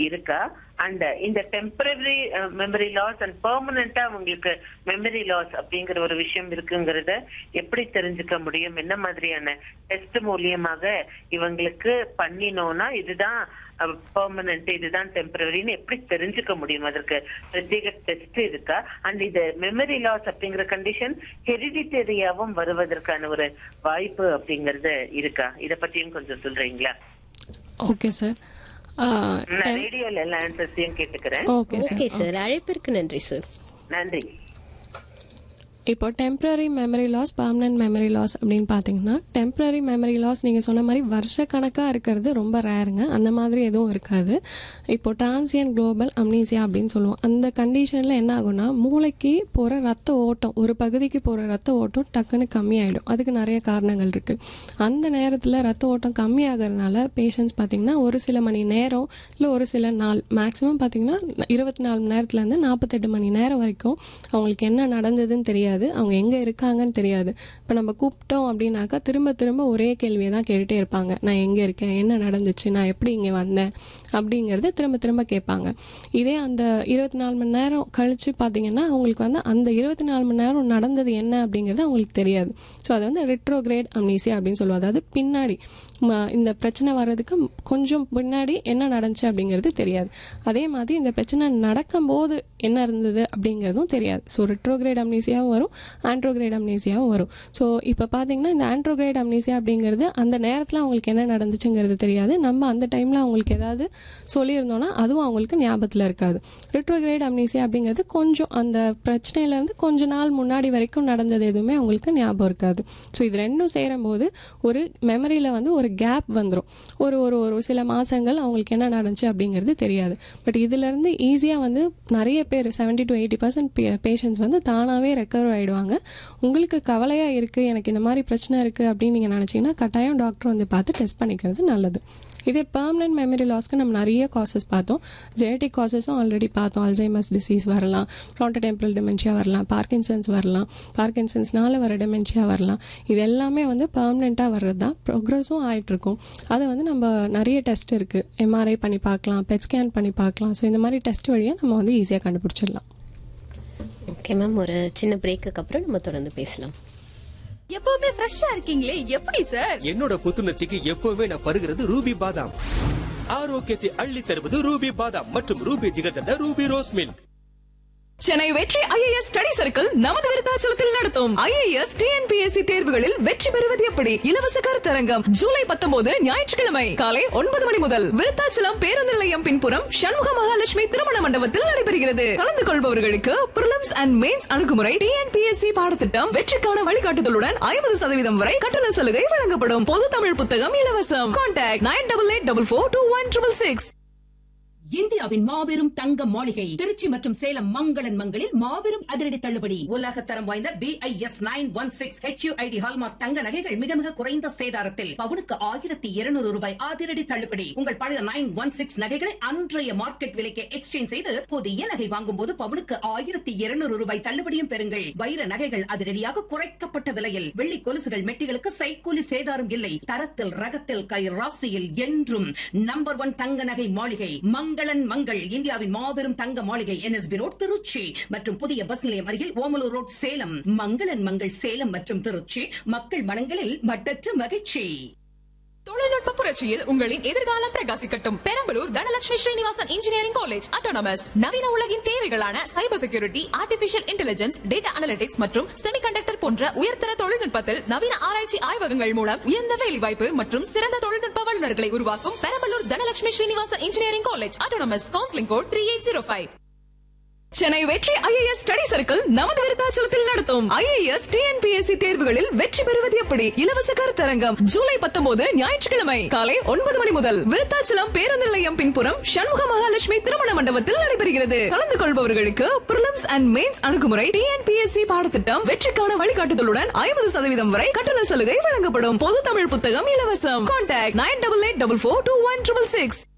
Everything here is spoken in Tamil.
இருக்கா அண்ட் இந்த டெம்பரரி மெமரி லாஸ் அண்ட் பெர்மனண்டா உங்களுக்கு மெமரி லாஸ் அப்படிங்கிற ஒரு விஷயம் இருக்குங்கிறத எப்படி தெரிஞ்சுக்க முடியும் என்ன மாதிரியான டெஸ்ட் மூலியமாக இவங்களுக்கு பண்ணினோம்னா இதுதான் பெர்மனன்ட் இதுதான் டெம்பரரின்னு எப்படி தெரிஞ்சுக்க முடியும் அதற்கு பிரத்யேக டெஸ்ட் இருக்கா அண்ட் இது மெமரி லாஸ் அப்படிங்கிற கண்டிஷன் ஹெரிடிட்டரியாவும் வருவதற்கான ஒரு வாய்ப்பு அப்படிங்கறது இருக்கா இத பத்தியும் கொஞ்சம் சொல்றீங்களா ஓகே சார் நான் ரேடியோல எல்லா ஆன்சர்ஸையும் கேட்டுக்கிறேன் ஓகே சார் ஓகே சார் அழைப்பிற்கு நன்றி சார் நன்றி இப்போ temporary memory loss permanent memory loss அப்படின்னு பார்த்தீங்கன்னா டெம்ப்ரரி மெமரி லாஸ் நீங்கள் சொன்ன மாதிரி வருஷக்கணக்காக இருக்கிறது ரொம்ப ரேருங்க அந்த மாதிரி எதுவும் இருக்காது இப்போ டிரான்சியன் குளோபல் அம்னீசியா அப்படின்னு சொல்லுவோம் அந்த கண்டிஷனில் என்ன ஆகும்னா மூளைக்கு போகிற ரத்த ஓட்டம் ஒரு பகுதிக்கு போகிற ரத்த ஓட்டம் டக்குன்னு கம்மியாயிடும் அதுக்கு நிறைய காரணங்கள் இருக்குது அந்த நேரத்தில் ரத்த ஓட்டம் கம்மியாகிறதுனால பேஷண்ட்ஸ் பார்த்தீங்கன்னா ஒரு சில மணி நேரம் இல்லை ஒரு சில நாள் மேக்ஸிமம் பார்த்தீங்கன்னா இருபத்தி நாலு மணி நேரத்துலேருந்து நாற்பத்தெட்டு மணி நேரம் வரைக்கும் அவங்களுக்கு என்ன நடந்ததுன்னு தெரியாது அவங்க எங்கே இருக்காங்கன்னு தெரியாது இப்போ நம்ம கூப்பிட்டோம் அப்படின்னாக்கா திரும்ப திரும்ப ஒரே கேள்வியை தான் கேட்டுகிட்டே இருப்பாங்க நான் எங்கே இருக்கேன் என்ன நடந்துச்சு நான் எப்படி இங்கே வந்தேன் அப்படிங்கிறது திரும்ப திரும்ப கேட்பாங்க இதே அந்த இருபத்தி நாலு மணி நேரம் கழித்து பார்த்தீங்கன்னா அவங்களுக்கு வந்து அந்த இருபத்தி நாலு மணி நேரம் நடந்தது என்ன அப்படிங்கிறது அவங்களுக்கு தெரியாது ஸோ அது வந்து ரெட்ரோகிரேட் அம்னீசியா அப்படின்னு சொல்லுவோம் அதாவது பின்னாடி ம- இந்த பிரச்சனை வர்றதுக்கு கொஞ்சம் பின்னாடி என்ன நடந்துச்சு அப்படிங்கிறது தெரியாது அதே மாதிரி இந்த பிரச்சனை நடக்கும்போது என்ன இருந்தது அப்படிங்கிறதும் தெரியாது ஸோ ரெட்ரோகிரேட் அம்னீசியாவும் வரும் ஆண்ட்ரோகிரேட் அம்னீசியாவும் வரும் ஸோ இப்போ பார்த்தீங்கன்னா இந்த ஆண்ட்ரோகிரேட் அம்னீசியா அப்படிங்கிறது அந்த நேரத்தில் அவங்களுக்கு என்ன நடந்துச்சுங்கிறது தெரியாது நம்ம அந்த டைமில் அவங்களுக்கு ஏதாவது சொல்லியிருந்தோம்னா அதுவும் அவங்களுக்கு ஞாபகத்தில் இருக்காது ரெட்ரோகிரேட் அம்னீசியா அப்படிங்கிறது கொஞ்சம் அந்த பிரச்சனையிலேருந்து கொஞ்ச நாள் முன்னாடி வரைக்கும் நடந்தது எதுவுமே அவங்களுக்கு ஞாபகம் இருக்காது ஸோ இது ரெண்டும் சேரும்போது ஒரு மெமரியில் வந்து ஒரு கேப் வந்துடும் ஒரு ஒரு ஒரு சில மாதங்கள் அவங்களுக்கு என்ன நடந்துச்சு அப்படிங்கிறது தெரியாது பட் இதுலேருந்து ஈஸியாக வந்து நிறைய பேர் seventy to eighty percent patients வந்து தானாகவே ரெக்கவர் ஆகிடுவாங்க உங்களுக்கு கவலையாக இருக்குது எனக்கு இந்த மாதிரி பிரச்சனை இருக்குது அப்படின்னு நீங்கள் நினச்சிங்கன்னா கட்டாயம் டாக்டர் வந்து பார்த்து டெஸ்ட் பண்ணிக்கிறது நல்லது இதே பெர்மனன்ட் மெமரி லாஸ்க்கு நம்ம நிறைய காசஸ் பார்த்தோம் ஜெனட்டிக் காசஸும் ஆல்ரெடி பார்த்தோம் அல்சைமஸ் டிசீஸ் வரலாம் ஃப்ராண்டோடெம்பரல் டிமென்ஷியா வரலாம் பார்க்கின்சன்ஸ் வரலாம் பார்க்கின்சன்ஸ்னால வர டிமென்ஷியா வரலாம் இது எல்லாமே வந்து பெர்மனெண்ட்டாக வர்றது தான் ப்ரோக்ரஸும் ஆகிட்டுருக்கும் அதை வந்து நம்ம நிறைய டெஸ்ட் இருக்குது எம்ஆர்ஐ பண்ணி பார்க்கலாம் பெட் ஸ்கேன் பண்ணி பார்க்கலாம் ஸோ இந்த மாதிரி டெஸ்ட் வழியாக நம்ம வந்து ஈஸியாக கண்டுபிடிச்சிடலாம் ஓகே மேம் ஒரு சின்ன பிரேக்குக்கு அப்புறம் நம்ம தொடர்ந்து பேசலாம் எப்பவுமே ஃப்ரெஷ்ஷா இருக்கீங்களே எப்படி சார் என்னோட புத்துணர்ச்சிக்கு எப்பவுமே நான் பருகிறது ரூபி பாதாம் ஆரோக்கியத்தை அள்ளி தருவது ரூபி பாதாம் மற்றும் Ruby jigarthanda Ruby rose milk Chennai Vetri IAS study circle நமது விருத்தாச்சலத்தில் நடத்தும் ஐஏஎஸ் டிஎன்பிஎஸ்சி தேர்வுகளில் வெற்றி பெறுவது எப்படி இலவச கருத்தரங்கம் ஜூலை பத்தொன்பது ஞாயிற்றுக்கிழமை காலை ஒன்பது மணி முதல் விருத்தாச்சலம் பேருந்து நிலையம் பின்புறம் சண்முக மகாலட்சுமி திருமண மண்டபத்தில் நடைபெறுகிறது கலந்து கொள்பவர்களுக்கு பிரிலிம்ஸ் அண்ட் மெயின்ஸ் அணுகுமுறை டிஎன்பிஎஸ்சி பாடத்திட்டம் வெற்றிக்கான வழிகாட்டுதலுடன் ஐம்பது சதவீதம் வரை கட்டண சலுகை வழங்கப்படும் பொது தமிழ் புத்தகம் இலவசம் contact nine double eight double four two one triple six இந்தியாவின் மாபெரும் தங்க மாளிகை திருச்சி மற்றும் சேலம் மங்களன் மங்களில் மாபெரும் அதிரடி தள்ளுபடி உலக தரம் வாய்ந்த BIS nine one six HUID hallmark தங்க நகைகள் மிக மிக குறைந்த சேதாரத்தில் பவுனுக்கு ஆயிரத்தி இருநூறு ரூபாய் அதிரடி தள்ளுபடி உங்கள் பழைய நைன் ஒன் சிக்ஸ் நகைகளை அன்றைய மார்க்கெட் விலைக்கு எக்ஸ்சேஞ்ச் செய்து புதிய நகை வாங்கும் போது பவுனுக்கு ஆயிரத்தி இருநூறு ரூபாய் தள்ளுபடியும் பெறுங்கள் வைர நகைகள் அதிரடியாக குறைக்கப்பட்ட விலையில் வெள்ளி கொலுசுகள் மெட்டிகளுக்கு சைக்கூலி சேதாரம் இல்லை தரத்தில் ரகத்தில் கை ராசியில் என்றும் நம்பர் ஒன் தங்க நகை மாளிகை மங்களன் மங்கள் இந்தியாவின் மாபெரும் தங்க மாளிகை என்எஸ்பி ரோட் திருச்சி மற்றும் புதிய பஸ் நிலையம் அருகில் ஓமலூர் ரோட் சேலம் மங்களன் மங்கள் சேலம் மற்றும் திருச்சி மக்கள் மனங்களில் மட்டற்ற மகிழ்ச்சி தொழில்நுட்ப புரட்சியில் உங்களின் எதிர்காலம் பிரகாசிக்கட்டும் Perambalur Dhanalakshmi Srinivasan engineering college autonomous நவீன உலகின் தேவைகளான cyber security artificial intelligence data analytics மற்றும் செமிகண்டக்டர் போன்ற உயர்தர தொழில்நுட்பத்தில் நவீன ஆராய்ச்சி ஆய்வகங்கள் மூலம் உயர்ந்த வேலைவாய்ப்பு மற்றும் சிறந்த தொழில்நுட்ப வல்லுநர்களை உருவாக்கும் Perambalur Dhanalakshmi Srinivasan engineering college autonomous counselling code three eight zero five Chennai Vetri IAS study circle நமது விருத்தாச்சலத்தில் நடத்தும் ஐஏஎஸ் டிஎன்பிஎஸ்சி தேர்வுகளில் வெற்றி பெறுவது எப்படி இலவச கருத்தரங்கம் ஜூலை பத்தொன்பது ஞாயிற்றுக்கிழமை காலை ஒன்பது மணி முதல் விருத்தாச்சலம் பேருந்து நிலையம் பின்புறம் சண்முக மகாலட்சுமி திருமண மண்டபத்தில் நடைபெறுகிறது கலந்து கொள்பவர்களுக்கு பிரிலிம்ஸ் அண்ட் மெயின்ஸ் அணுகுமுறை டிஎன்பிஎஸ்சி பாடத்திட்டம் வெற்றிக்கான வழிகாட்டுதலுடன் ஐம்பது சதவீதம் வரை கட்டண சலுகை வழங்கப்படும் பொது தமிழ் புத்தகம் இலவசம் contact nine double eight double four two one triple six